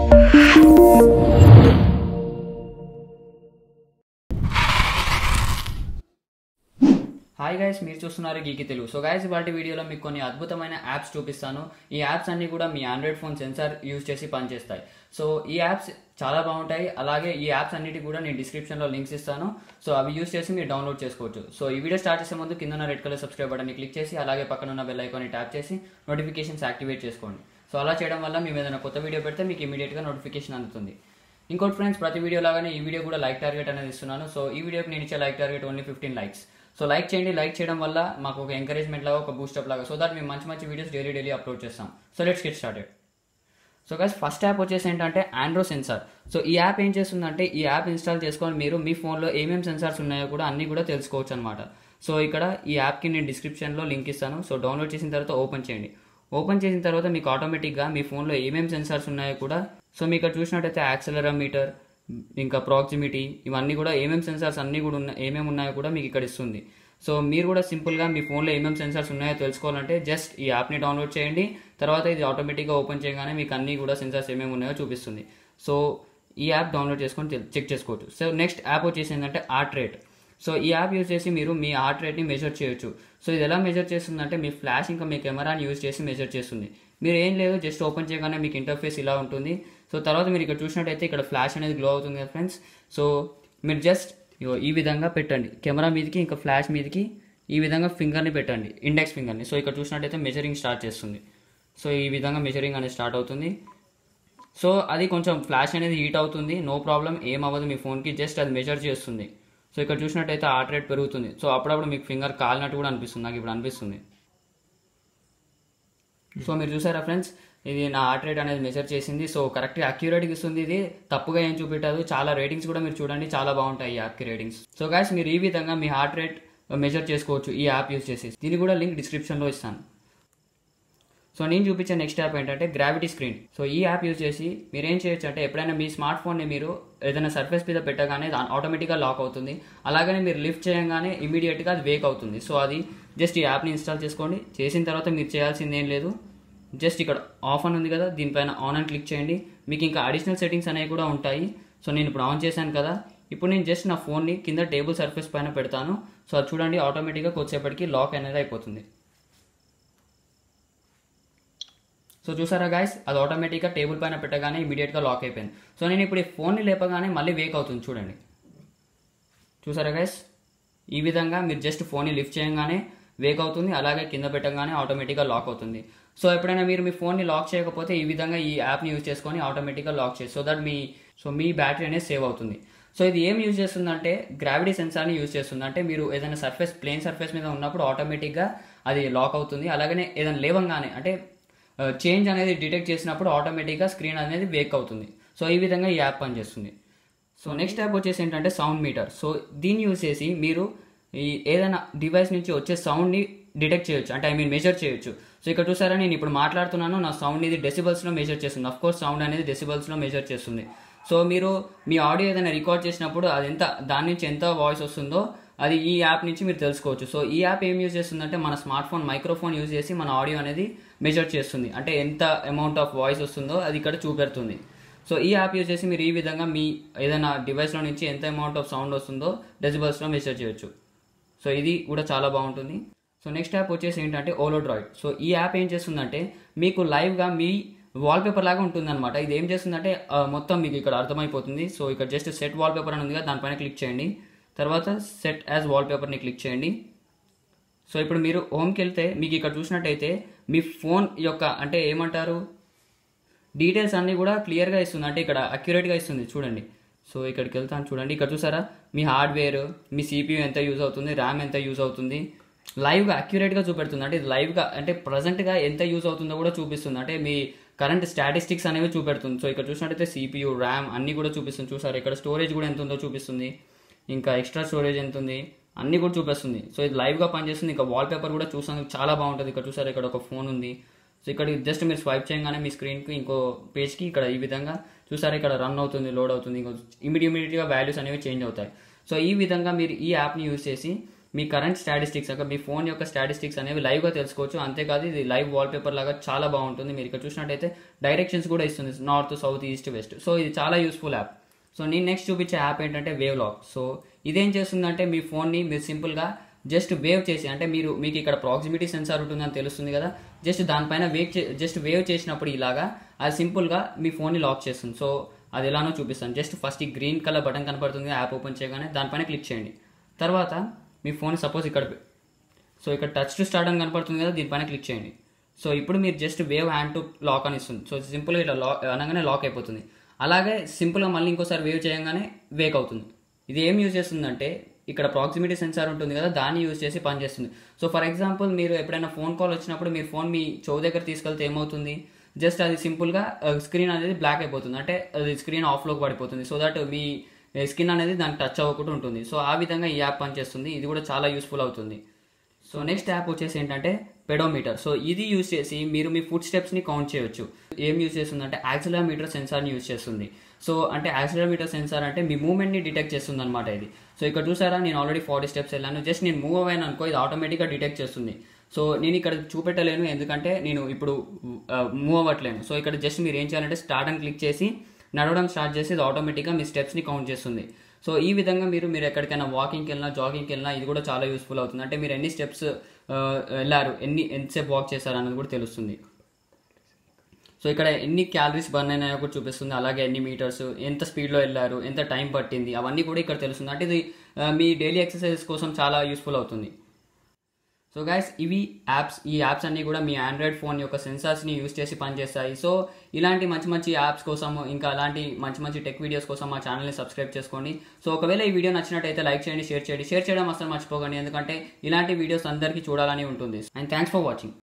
hi guys మీరు చూస్తున్నారు గీకి Telugu so guys ఇవాటి వీడియోలో మీకు కొన్ని అద్భుతమైన యాప్స్ చూపిస్తాను ఈ యాప్స్ అన్ని కూడా మీ ఆండ్రాయిడ్ ఫోన్ సెన్సార్ యూజ్ చేసి పనిచేస్తాయి సో ఈ యాప్స్ చాలా బాగుంటాయి అలాగే ఈ యాప్స్ అన్నిటి కూడా నేను డిస్క్రిప్షన్లో లింక్స్ ఇస్తాను సో అవి యూజ్ చేసి మీరు డౌన్లోడ్ చేసుకోవచ్చు సో ఈ వీడియో స్టార్ట్ చేసే ముందు కింద ఉన్న రెడ్ కలర్ సబ్స్క్రైబ్ బటన్ని క్లిక్ చేసి అలాగే పక్కన ఉన్న బెల్ ఐకాన్ని ట్యాప్ చేసి నోటిఫికేషన్స్ యాక్టివేట్ చేసుకోండి సో అలా చేయడం వల్ల మేము ఏదైనా కొత్త వీడియో పెడితే మీకు ఇమీడియట్గా నోటిఫికేషన్ అందుతుంది ఇంకోటి ఫ్రెండ్స్ ప్రతి వీడియో లాగానే ఈ వీడియో కూడా లైక్ టార్గెట్ అనేది ఇస్తున్నాను సో ఈ వీడియోకి నేను ఇచ్చే like target only fifteen likes so like చేయండి లైక్ చేయడం వల్ల మాకు ఒక ఎంకరేజ్మెంట్ లాగా ఒక బూస్టప్ లాగా సో దట్ మేము మంచి మంచి వీడియోస్ డైలీ డైలీ అప్లోడ్ చేస్తాం so let's get started so guys first app వచ్చేసి ఏంటంటే ఆండ్రో సెన్సార్ సో ఈ యాప్ ఏం చేస్తుందంటే ఈ యాప్ ఇన్స్టాల్ చేసుకొని మీరు మీ ఫోన్లో ఏమేమి సెన్సార్స్ ఉన్నాయో కూడా అన్ని కూడా తెలుసుకోవచ్చు అనమాట సో ఇక్కడ ఈ యాప్కి నేను డిస్క్రిప్షన్లో లింక్ ఇస్తాను సో డౌన్లోడ్ చేసిన తర్వాత ఓపెన్ చేయండి ఓపెన్ చేసిన తర్వాత మీకు ఆటోమేటిక్గా మీ ఫోన్లో ఏమేమి సెన్సార్స్ ఉన్నాయో కూడా సో మీకు ఇక్కడ చూసినట్టయితే యాక్సలరోమీటర్ ఇంకా ప్రాక్సిమిటీ ఇవన్నీ కూడా ఏమేమి సెన్సార్స్ అన్నీ కూడా ఉన్నాయి ఏమేమి ఉన్నాయో కూడా మీకు ఇక్కడ ఇస్తుంది సో మీరు కూడా సింపుల్గా మీ ఫోన్లో ఏమేమి సెన్సార్స్ ఉన్నాయో తెలుసుకోవాలంటే జస్ట్ ఈ యాప్ని డౌన్లోడ్ చేయండి తర్వాత ఇది ఆటోమేటిక్గా ఓపెన్ చేయగానే మీకు అన్నీ కూడా సెన్సార్స్ ఏమేమి ఉన్నాయో చూపిస్తుంది సో ఈ యాప్ డౌన్లోడ్ చేసుకొని తెల్- చెక్ చేసుకోవచ్చు సో నెక్స్ట్ యాప్ వచ్చేసి ఏంటంటే ఆర్ట్ రేట్ సో ఈ యాప్ యూజ్ చేసి మీరు మీ ఆర్ట్ రేట్ని మెజర్ చేయొచ్చు సో ఇది ఎలా మెజర్ చేస్తుందంటే మీ ఫ్లాష్ ఇంకా మీ కెమెరాని యూజ్ చేసి మెజర్ చేస్తుంది మీరు ఏం లేదు జస్ట్ ఓపెన్ చేయగానే మీకు ఇంటర్ఫేస్ ఇలా ఉంటుంది సో తర్వాత మీరు ఇక్కడ చూసినట్టయితే ఇక్కడ ఫ్లాష్ అనేది గ్లో అవుతుంది కదా ఫ్రెండ్స్ సో మీరు జస్ట్ ఇగో ఈ విధంగా పెట్టండి కెమెరా మీదకి ఇంకా ఫ్లాష్ మీదకి ఈ విధంగా ఫింగర్ని పెట్టండి ఇండెక్స్ ఫింగర్ని సో ఇక్కడ చూసినట్టయితే మెజరింగ్ స్టార్ట్ చేస్తుంది సో ఈ విధంగా మెజరింగ్ అనేది స్టార్ట్ అవుతుంది సో అది కొంచెం ఫ్లాష్ అనేది హీట్ అవుతుంది నో ప్రాబ్లం ఏం అవ్వదు మీ ఫోన్కి జస్ట్ అది మెజర్ చేస్తుంది సో ఇక్కడ చూసినట్టయితే హార్ట్ రేట్ పెరుగుతుంది సో అప్పుడప్పుడు మీకు ఫింగర్ కాలినట్టు కూడా అనిపిస్తుంది నాకు ఇప్పుడు అనిపిస్తుంది సో మీరు చూసారా ఫ్రెండ్స్ ఇది నా హార్ట్ రేట్ అనేది మెజర్ చేసింది సో కరెక్ట్గా అక్యురేట్గా ఇస్తుంది ఇది తప్పుగా ఏం చూపెట్టదు చాలా రేటింగ్స్ కూడా మీరు చూడండి చాలా బాగుంటాయి ఈ యాప్కి రేటింగ్స్ సో గాయస్ మీరు ఈ విధంగా మీ హార్ట్ రేట్ మెజర్ చేసుకోవచ్చు ఈ యాప్ యూస్ చేసి దీని కూడా లింక్ డిస్క్రిప్షన్లో ఇస్తాను సో నేను చూపించే నెక్స్ట్ యాప్ ఏంటంటే గ్రావిటీ స్క్రీన్ సో ఈ యాప్ యూజ్ చేసి మీరు ఏం చేయొచ్చు అంటే ఎప్పుడైనా మీ స్మార్ట్ ఫోన్ని మీరు ఏదైనా సర్ఫేస్ మీద పెట్టగానే అది ఆటోమేటిక్గా లాక్ అవుతుంది అలాగనే మీరు లిఫ్ట్ చేయగానే ఇమీడియట్గా అది వేక్ అవుతుంది సో అది జస్ట్ ఈ యాప్ని ఇన్స్టాల్ చేసుకోండి చేసిన తర్వాత మీరు చేయాల్సింది ఏం లేదు జస్ట్ ఇక్కడ ఆఫ్ అని ఉంది కదా దీనిపైన ఆన్ అని క్లిక్ చేయండి మీకు ఇంకా అడిషనల్ సెట్టింగ్స్ అనేవి కూడా ఉంటాయి సో నేను ఇప్పుడు ఆన్ చేశాను కదా ఇప్పుడు నేను జస్ట్ నా ఫోన్ని కింద టేబుల్ సర్ఫేస్ పైన పెడతాను సో అది చూడండి ఆటోమేటిక్గా కొద్దిసేపటికి లాక్ అనేది అయిపోతుంది సో చూసారా గాయస్ అది ఆటోమేటిక్గా టేబుల్ పైన పెట్టగానే ఇమీడియట్గా లాక్ అయిపోయింది సో నేను ఇప్పుడు ఈ ఫోన్ని లేపగానే మళ్ళీ వేక్ అవుతుంది చూడండి చూసారా గైస్ ఈ విధంగా మీరు జస్ట్ ఫోన్ని లిఫ్ట్ చేయగానే వేక్ అవుతుంది అలాగే కింద పెట్టగానే ఆటోమేటిక్గా లాక్ అవుతుంది సో ఎప్పుడైనా మీరు మీ ఫోన్ని లాక్ చేయకపోతే ఈ విధంగా ఈ యాప్ని యూజ్ చేసుకొని ఆటోమేటిక్గా లాక్ చేసి సో దట్ మీ సో మీ బ్యాటరీ అనేది సేవ్ అవుతుంది సో ఇది ఏం యూజ్ చేస్తుందంటే గ్రావిటీ సెన్సార్ని యూజ్ చేస్తుంది అంటే మీరు ఏదైనా సర్ఫేస్ ప్లేన్ సర్ఫేస్ మీద ఉన్నప్పుడు ఆటోమేటిక్గా అది లాక్ అవుతుంది అలాగనే ఏదైనా లేవంగానే అంటే చేంజ్ అనేది డిటెక్ట్ చేసినప్పుడు ఆటోమేటిక్గా స్క్రీన్ అనేది వేక్ అవుతుంది సో ఈ విధంగా ఈ యాప్ పనిచేస్తుంది సో నెక్స్ట్ యాప్ వచ్చేసి ఏంటంటే సౌండ్ మీటర్ సో దీన్ని యూజ్ చేసి మీరు ఈ ఏదైనా డివైస్ నుంచి వచ్చే సౌండ్ని డిటెక్ట్ చేయొచ్చు అంటే ఐ మీన్ మెజర్ చేయొచ్చు సో ఇక్కడ చూసారా నేను ఇప్పుడు మాట్లాడుతున్నాను నా సౌండ్ ఇది డెసిబల్స్లో మెజర్ చేస్తుంది అఫ్ కోర్స్ సౌండ్ అనేది డెసిబల్స్లో మెజర్ చేస్తుంది సో మీరు మీ ఆడియో ఏదైనా రికార్డ్ చేసినప్పుడు అది ఎంత దాని నుంచి ఎంత వాయిస్ వస్తుందో అది ఈ యాప్ నుంచి మీరు తెలుసుకోవచ్చు సో ఈ యాప్ ఏం యూజ్ చేస్తుందంటే మన స్మార్ట్ ఫోన్ మైక్రోఫోన్ యూజ్ చేసి మన ఆడియో అనేది మెజర్ చేస్తుంది అంటే ఎంత అమౌంట్ ఆఫ్ వాయిస్ వస్తుందో అది ఇక్కడ చూపెడుతుంది సో ఈ యాప్ యూజ్ చేసి మీరు ఈ విధంగా మీ ఏదైనా డివైస్లో నుంచి ఎంత అమౌంట్ ఆఫ్ సౌండ్ వస్తుందో డెసిబల్స్లో మెజర్ చేయొచ్చు సో ఇది కూడా చాలా బాగుంటుంది సో నెక్స్ట్ యాప్ వచ్చేసి ఏంటంటే ఓలో డ్రాయిడ్ సో ఈ యాప్ ఏం చేస్తుందంటే మీకు లైవ్గా మీ వాల్పేపర్ లాగా ఉంటుందన్నమాట ఇది ఏం చేస్తుందంటే ఆ, మొత్తం మీకు ఇక్కడ అర్థమైపోతుంది సో ఇక్కడ జస్ట్ సెట్ వాల్పేపర్ అని ఉంది కదా దానిపైన క్లిక్ చేయండి తర్వాత సెట్ యాజ్ వాల్పేపర్ని క్లిక్ చేయండి సో ఇప్పుడు మీరు హోమ్కి వెళ్తే మీకు ఇక్కడ చూసినట్టయితే మీ ఫోన్ యొక్క అంటే ఏమంటారు డీటెయిల్స్ అన్నీ కూడా క్లియర్గా ఇస్తుంది అంటే ఇక్కడ అక్యురేట్గా ఇస్తుంది చూడండి సో ఇక్కడికి వెళ్తాను చూడండి ఇక్కడ చూసారా మీ హార్డ్వేర్ మీ సిపియూ ఎంత యూజ్ అవుతుంది ర్యామ్ ఎంత యూజ్ అవుతుంది లైవ్గా అక్యురేట్గా చూపెడుతుంది అంటే ఇది లైవ్గా అంటే ప్రజెంట్గా ఎంత యూజ్ అవుతుందో కూడా చూపిస్తుంది అంటే మీ కరెంట్ స్టాటిస్టిక్స్ అనేవి చూపెడుతుంది సో ఇక్కడ చూసినట్టయితే సిపియూ ర్యామ్ అన్నీ కూడా చూపిస్తుంది చూసారు ఇక్కడ స్టోరేజ్ కూడా ఎంత ఉందో చూపిస్తుంది ఇంకా ఎక్స్ట్రా స్టోరేజ్ ఎంత ఉంది అన్నీ కూడా చూపిస్తుంది సో ఇది లైవ్గా పనిచేస్తుంది ఇంకా వాల్పేపర్ కూడా చూసాను చాలా బాగుంటుంది ఇక్కడ చూసారు ఇక్కడ ఒక ఫోన్ ఉంది సో ఇక్కడ జస్ట్ మీరు స్వైప్ చేయగానే మీ స్క్రీన్కి ఇంకో పేజ్కి ఇక్కడ ఈ విధంగా చూసారా ఇక్కడ రన్ అవుతుంది లోడ్ అవుతుంది ఇంకో ఇమీడియట్ ఇమీడియట్గా వాల్యూస్ అనేవి చేంజ్ అవుతాయి సో ఈ విధంగా మీరు ఈ యాప్ని యూజ్ చేసి మీ కరెంట్ స్టాటిస్టిక్స్ అంటే మీ ఫోన్ యొక్క స్టాటిస్టిక్స్ అనేవి లైవ్గా తెలుసుకోవచ్చు అంతేకాదు ఇది లైవ్ వాల్పేపర్ లాగా చాలా బాగుంటుంది మీరు ఇక్కడ చూసినట్టయితే డైరెక్షన్స్ కూడా ఇస్తుంది north south east west so ఇది చాలా యూస్ఫుల్ యాప్ సో నేను నెక్స్ట్ చూపించే యాప్ ఏంటంటే వేవ్ లాక్ సో ఇదేం చేస్తుందంటే మీ ఫోన్ని మీరు సింపుల్గా జస్ట్ వేవ్ చేసి అంటే మీరు మీకు ఇక్కడ ప్రాక్సిమిటీ సెన్సార్ ఉంటుందని తెలుస్తుంది కదా జస్ట్ దానిపైన వేవ్ జస్ట్ వేవ్ చేసినప్పుడు ఇలాగా అది సింపుల్గా మీ ఫోన్ని లాక్ చేస్తుంది సో అది ఎలానో చూపిస్తాను జస్ట్ ఫస్ట్ ఈ గ్రీన్ కలర్ బటన్ కనపడుతుంది యాప్ ఓపెన్ చేయగానే దానిపైన క్లిక్ చేయండి తర్వాత మీ ఫోన్ సపోజ్ ఇక్కడ సో ఇక్కడ టచ్ టు స్టార్ట్ అని కనపడుతుంది కదా దీనిపైన క్లిక్ చేయండి సో ఇప్పుడు మీరు just wave hand to lock అని ఇస్తుంది సో సింపుల్గా ఇట్లా లాక్ అనగానే లాక్ అయిపోతుంది అలాగే సింపుల్గా మళ్ళీ ఇంకోసారి వేవ్ చేయగానే వేక్ అవుతుంది ఇది ఏం యూజ్ చేస్తుందంటే ఇక్కడ ప్రాక్సిమిటీ సెన్సార్ ఉంటుంది కదా దాన్ని యూజ్ చేసి పనిచేస్తుంది సో ఫర్ ఎగ్జాంపుల్ మీరు ఎప్పుడైనా ఫోన్ కాల్ వచ్చినప్పుడు మీరు ఫోన్ మీ చెవు దగ్గర తీసుకెళ్తే ఏమవుతుంది జస్ట్ అది సింపుల్గా స్క్రీన్ అనేది బ్లాక్ అయిపోతుంది అంటే అది స్క్రీన్ ఆఫ్లోకి పడిపోతుంది సో దట్ మీ స్కిన్ అనేది దానికి టచ్ అవ్వకుండా ఉంటుంది సో ఆ విధంగా ఈ యాప్ పనిచేస్తుంది ఇది కూడా చాలా యూస్ఫుల్ అవుతుంది సో నెక్స్ట్ యాప్ వచ్చేసి ఏంటంటే పెడోమీటర్ సో ఇది యూజ్ చేసి మీరు మీ ఫుడ్ స్టెప్స్ని కౌంట్ చేయొచ్చు ఏం యూజ్ చేస్తుందంటే యాక్సిలోమీటర్ సెన్సార్ని యూజ్ చేస్తుంది సో అంటే యాక్సిలోమీటర్ సెన్సార్ అంటే మీ మూవ్మెంట్ని డిటెక్ట్ చేస్తుంది అనమాట ఇది సో ఇక్కడ చూసారా నేను ఆల్రెడీ ఫార్టీ స్టెప్స్ వెళ్ళాను జస్ట్ నేను మూవ్ అవ్వాను అనుకో ఇది ఆటోమేటిక్గా డిటెక్ట్ చేస్తుంది సో నేను ఇక్కడ చూపెట్టలేను ఎందుకంటే నేను ఇప్పుడు మూవ్ అవ్వట్లేను సో ఇక్కడ జస్ట్ మీరు ఏం చేయాలంటే స్టార్ట్ అని క్లిక్ చేసి నడవడం స్టార్ట్ చేసి ఇది ఆటోమేటిక్గా మీ స్టెప్స్ని కౌంట్ చేస్తుంది సో ఈ విధంగా మీరు మీరు ఎక్కడికైనా వాకింగ్కి వెళ్ళినా జాగింగ్కి వెళ్ళినా ఇది కూడా చాలా యూస్ఫుల్ అవుతుంది అంటే మీరు ఎన్ని స్టెప్స్ వెళ్ళారు ఎన్ని ఎంతసేపు వాక్ చేశారు అన్నది కూడా తెలుస్తుంది సో ఇక్కడ ఎన్ని క్యాలరీస్ బర్న్ అయినాయో కూడా చూపిస్తుంది అలాగే ఎన్ని మీటర్స్ ఎంత స్పీడ్లో వెళ్ళారు ఎంత టైం పట్టింది అవన్నీ కూడా ఇక్కడ తెలుస్తుంది అంటే ఇది మీ డైలీ ఎక్సర్సైజెస్ కోసం చాలా యూస్ఫుల్ అవుతుంది సో గైస్ ఇవి యాప్స్ ఈ యాప్స్ అన్ని కూడా మీ ఆండ్రాయిడ్ ఫోన్ యొక్క సెన్సార్స్ని యూస్ చేసి పనిచేస్తాయి సో ఇలాంటి మంచి మంచి యాప్స్ కోసం ఇంకా అలాంటి మంచి మంచి టెక్ వీడియోస్ కోసం మా ఛానల్ని సబ్స్క్రైబ్ చేసుకోండి సో ఒకవేళ ఈ వీడియో నచ్చినట్టయితే లైక్ చేయండి షేర్ చేయండి షేర్ చేయడం అసలు మర్చిపోకండి ఎందుకంటే ఇలాంటి వీడియోస్ అందరికీ చూడాలని ఉంటుంది అండ్ థ్యాంక్స్ ఫర్ వాచింగ్